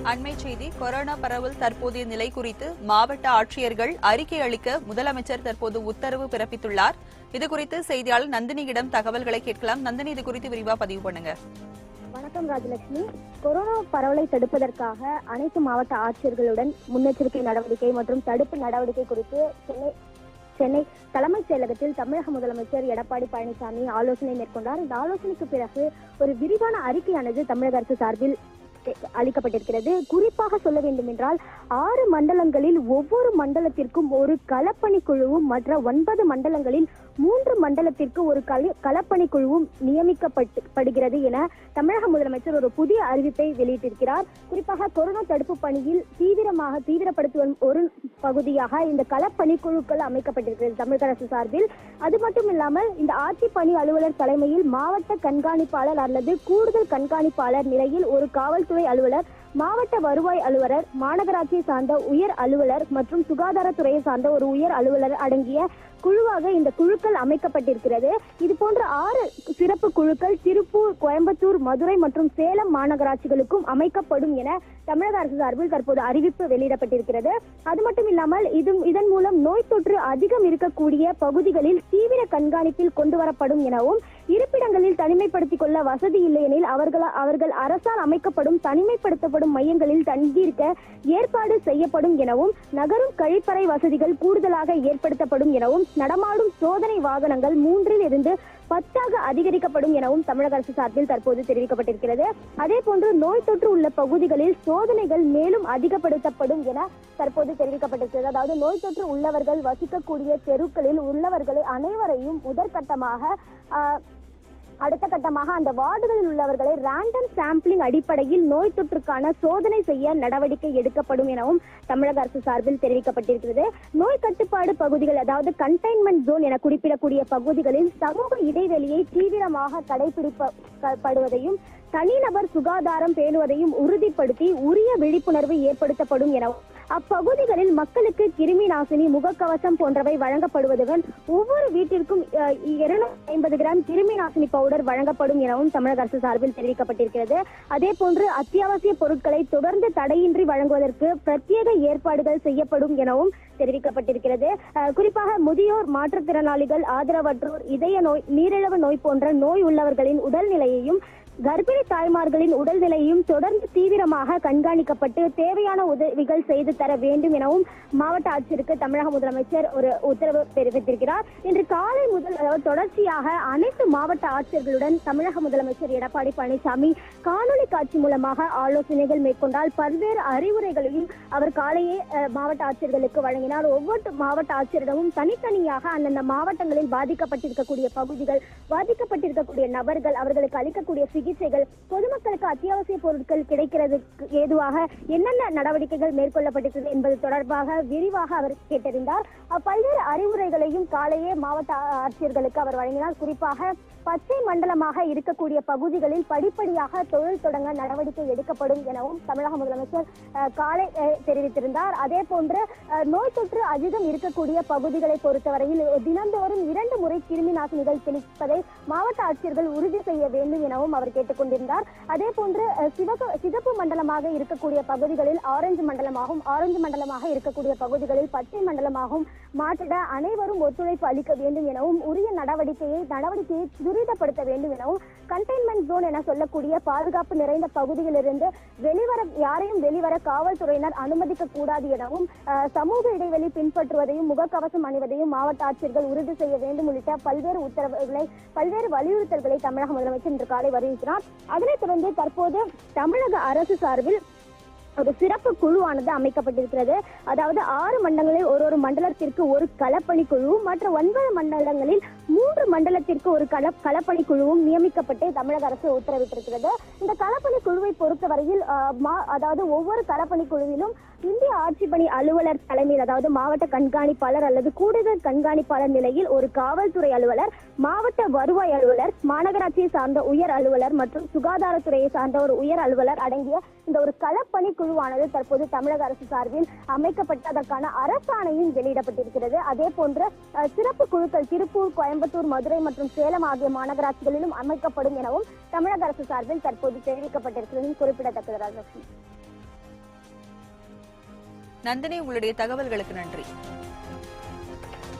அண்மை செய்தி கொரோனா பரவல் தற்போதைய நிலை குறித்து மாவட்ட ஆட்சியர்கள் அறிக்கை அளிக்க முதலமைச்சர் தற்போது உத்தரவு பிறப்பித்துள்ளார் இதுகுறித்து செய்தியாளர் நந்தினியிடம் தகவல்களை கேட்கலாம் நந்தினி இது குறித்து விரிவா பதிவு பண்ணுங்க வணக்கம் ராஜலட்சுமி கொரோனா பரவலை தடுப்பதற்காக அனைத்து மாவட்ட ஆட்சியர்களுடன் முன்னெச்சரிக்கை நடவடிக்கை மற்றும் தடுப்பு நடவடிக்கை குறித்து சென்னை சென்னை தலைமைச் செயலகத்தில் தமிழக முதலமைச்சர் எடப்பாடி பழனிசாமி ஆலோசனை மேற்கொண்டார் இந்த ஆலோசனைக்கு பிறகு ஒரு விரிவான அறிக்கையானது தமிழக அரசு சார்பில் தெ- அளிக்கப்பட்டிருக்கிறது குறிப்பாக சொல்ல வேண்டும் என்றால் ஆறு மண்டலங்களில் ஒவ்வொரு மண்டலத்திற்கும் ஒரு களப்பணி குழுவும் மற்ற ஒன்பது மண்டலங்களில் மூன்று மண்டலத்திற்கு ஒரு கள- களப்பணி குழுவும் நியமிக்கப்பட்டு படுகிறது என தமிழக முதலமைச்சர் ஒரு புதிய அறிவிப்பை வெளியிட்டிருக்கிறார் குறிப்பாக கொரோனா தடுப்பு பணியில் தீவிரமாக தீவிரப்படுத்துவதன் ஒரு பகுதியாக இந்த களப்பணி குழுக்கள் அமைக்கப்பட்டிருக்கிறது தமிழக அரசு சார்பில் அது மட்டும் இல்லாமல் இந்த ஆட்சி பணி அலுவலர் தலைமையில் மாவட்ட கண்காணிப்பாளர் அல்லது கூடுதல் கண்காணிப்பாளர் நிலையில் ஒரு காவல்துறை அலுவலர் மாவட்ட வருவாய் அலுவலர் மாநகராட்சியை சார்ந்த உயர் அலுவலர் மற்றும் சுகாதாரத்துறையை சார்ந்த ஒரு உயர் அலுவலர் அடங்கிய குழுவாக இந்த குழுக்கள் அமைக்கப்பட்டிருக்கிறது இது போன்ற ஆறு சிறப்பு குழுக்கள் திருப்பூர் கோயம்புத்தூர் மதுரை மற்றும் சேலம் மாநகராட்சிகளுக்கும் அமைக்கப்படும் என தமிழக அரசு சார்பில் தற்போது அறிவிப்பு வெளியிடப்பட்டிருக்கிறது அது மட்டும் இல்லாமல் இது இதன் மூலம் நோய் தொற்று அதிகம் இருக்கக்கூடிய பகுதிகளில் தீவிர கண்காணிப்பில் கொண்டு வரப்படும் எனவும் இருப்பிடங்களில் தனிமைப்படுத்திக் கொள்ள வசதி இல்லையெனில் அவர்கள் அவர்கள் அரசால் அமைக்கப்படும் தனிமைப்படுத்தப்படும் மையங்களில் தங்கியிருக்க ஏற்பாடு செய்யப்படும் எனவும் நகரும் கழிப்பறை வசதிகள் கூடுதலாக ஏற்படுத்தப்படும் எனவும் நடமாடும் சோதனை வாகனங்கள் மூன்றில் இருந்து பத்தாக அதிகரிக்கப்படும் எனவும் தமிழக அரசு சார்பில் தற்போது தெரிவிக்கப்பட்டிருக்கிறது அதே போன்று நோய் தொற்று உள்ள பகுதிகளில் சோதனைகள் மேலும் அதிகப்படுத்தப்படும் என தற்போது தெரிவிக்கப்பட்டிருக்கிறது அதாவது நோய் தொற்று உள்ளவர்கள் வசிக்கக்கூடிய தெருக்களில் உள்ளவர்களை அனைவரையும் முதற்கட்டமாக ஆஹ், அடுத்த கட்டமாக அந்த வார்டுகளில் உள்ளவர்களை ரேண்டம் சாம்பிளிங் அடிப்படையில் நோய் தொற்றுக்கான சோதனை செய்ய நடவடிக்கை எடுக்கப்படும் எனவும் தமிழக அரசு சார்பில் தெரிவிக்கப்பட்டிருக்கிறது நோய் கட்டுப்பாடு பகுதிகள் அதாவது கண்டெய்ன்மெண்ட் ஜோன் என குறிப்பிடக்கூடிய பகுதிகளில் சமூக இடைவெளியை தீவிரமாக கடைபிடிக்கப்படுவதையும் தனிநபர் சுகாதாரம் பேணுவதையும் உறுதிப்படுத்தி உரிய விழிப்புணர்வு ஏற்படுத்தப்படும் எனவும் அப்பகுதிகளில் மக்களுக்கு கிருமி நாசினி முகக்கவசம் போன்றவை வழங்கப்படுவதுடன் ஒவ்வொரு வீட்டிற்கும் இருநூத்தி ஐம்பது கிராம் கிருமி நாசினி பவுடர் வழங்கப்படும் எனவும் தமிழக அரசு சார்பில் தெரிவிக்கப்பட்டிருக்கிறது அதே போன்று அத்தியாவசிய பொருட்களை தொடர்ந்து தடையின்றி வழங்குவதற்கு பிரத்யேக ஏற்பாடுகள் செய்யப்படும் எனவும் தெரிவிக்கப்பட்டிருக்கிறது அஹ், குறிப்பாக முதியோர் மாற்றுத்திறனாளிகள் ஆதரவற்றோர் இதய நோய் நீரிழிவு நோய் போன்ற நோய் உள்ளவர்களின் உடல்நிலையையும் கர்ப்பிணி தாய்மார்களின் உடல்நிலையும் தொடர்ந்து தீவிரமாக கண்காணிக்கப்பட்டு தேவையான உதவிகள் செய்து தர வேண்டும் எனவும் மாவட்ட ஆட்சியருக்கு தமிழக முதலமைச்சர் ஒரு உத்தரவு தெரிவித்திருக்கிறார் இன்று காலை முதல் அதாவது தொடர்ச்சியாக அனைத்து மாவட்ட ஆட்சியர்களுடன் தமிழக முதலமைச்சர் எடப்பாடி பழனிசாமி காணொலி காட்சி மூலமாக ஆலோசனைகள் மேற்கொண்டால் பல்வேறு அறிவுரைகளையும் அவர் காலையே அஹ், மாவட்ட ஆட்சியர்களுக்கு வழங்கினார் ஒவ்வொரு மாவட்ட ஆட்சியரிடமும் தனித்தனியாக அந்தந்த மாவட்டங்களில் பாதிக்கப்பட்டிருக்கக்கூடிய பகுதிகள் பாதிக்கப்பட்டிருக்கக்கூடிய நபர்கள் அவர்களுக்கு அளிக்கக்கூடிய சிகிச்சைகள் பொதுமக்களுக்கு அத்தியாவசிய பொருட்கள் கிடைக்கிறதுக்கு ஏதுவாக என்னென்ன நடவடிக்கைகள் மேற்கொள்ளப்பட்டிருக்கிறது என்பது தொடர்பாக விரிவாக அவர் கேட்டறிந்தார் அஹ், பல்வேறு அறிவுரைகளையும் காலையே மாவட்ட ஆ- ஆட்சியர்களுக்கு அவர் வழங்கினார் குறிப்பாக பச்சை மண்டலமாக இருக்கக்கூடிய பகுதிகளில் படிப்படியாக தொழில் தொடங்க நடவடிக்கை எடுக்கப்படும் எனவும் தமிழக முதலமைச்சர் அஹ், காலை அஹ், தெரிவித்திருந்தார் அதே போன்று அஹ், நோய் தொற்று அதிகம் இருக்கக்கூடிய பகுதிகளை பொறுத்தவரையில் தினந்தோறும் இரண்டு முறை கிருமி நாசினிகள் தெளிப்பதை மாவட்ட ஆட்சியர்கள் உறுதி செய்ய வேண்டும் எனவும் அவர் கேட்டுக்கொண்டிருந்தார் அதே போன்று அஹ், சிவப்பு சிகப்பு மண்டலமாக இருக்கக்கூடிய பகுதிகளில் ஆரஞ்சு மண்டலமாகவும் ஆரஞ்சு மண்டலமாக இருக்கக்கூடிய பகுதிகளில் பச்சை மண்டலமாகவும் மாற்றிட அனைவரும் ஒத்துழைப்பு அளிக்க வேண்டும் எனவும் உரிய நடவடிக்கையை நடவடிக்கையை துரிதப்படுத்த வேண்டும் எனவும் கண்டெய்ன்மெண்ட் ஜோன் என சொல்லக்கூடிய பாதுகாப்பு நிறைந்த பகுதியிலிருந்து வெளிவர யாரையும் வெளிவர காவல்துறையினர் அனுமதிக்க கூடாது எனவும் அஹ், சமூக இடைவெளி பின்பற்றுவதையும் முகக்கவசம் அணிவதையும் மாவட்ட ஆட்சியர்கள் உறுதி செய்ய வேண்டும் உள்ளிட்ட பல்வேறு உத்தரவுகளை பல்வேறு வலியுறுத்தல்களை தமிழக முதலமைச்சர் இன்று காலை வலியுறுத்தினார் அதனைத் தொடர்ந்து தற்போது தமிழக அரசு சார்பில் ஒரு சிறப்பு குழுவானது அமைக்கப்பட்டிருக்கிறது அதாவது ஆறு மண்டலங்களில் ஒரு ஒரு மண்டலத்திற்கு ஒரு களப்பணி குழுவும் மற்ற ஒன்பது மண்டலங்களில் மூன்று மண்டலத்திற்கு ஒரு கள களப்பணி குழுவும் நியமிக்கப்பட்டு தமிழக அரசு உத்தரவிட்டிருக்கிறது இந்த களப்பணி குழுவை பொறுத்தவரையில் ஆஹ், மா- அதாவது ஒவ்வொரு களப்பணி குழுவிலும் இந்திய ஆட்சிப்பணி அலுவலர் தலைமையில் அதாவது மாவட்ட கண்காணிப்பாளர் அல்லது கூடுதல் கண்காணிப்பாளர் நிலையில் ஒரு காவல்துறை அலுவலர் மாவட்ட வருவாய் அலுவலர் மாநகராட்சியை சார்ந்த உயர் அலுவலர் மற்றும் சுகாதாரத்துறையை சார்ந்த ஒரு உயர் அலுவலர் அடங்கிய இந்த ஒரு களப்பணி குழுவானது தற்போது தமிழக அரசு சார்பில் அமைக்கப்பட்டு அதற்கான அரசாணையும் வெளியிடப்பட்டிருக்கிறது அதே போன்று அஹ், சிறப்பு குழுக்கள் திருப்பூர் கோயம்புத்தூர் மதுரை மற்றும் சேலம் ஆகிய மாநகராட்சிகளிலும் அமைக்கப்படும் எனவும் தமிழக அரசு சார்பில் தற்போது தெரிவிக்கப்பட்டிருக்கிறது குறிப்பிடத்தக்கது ராஜலட்சுமி நந்தினி உங்களுடைய தகவல்களுக்கு நன்றி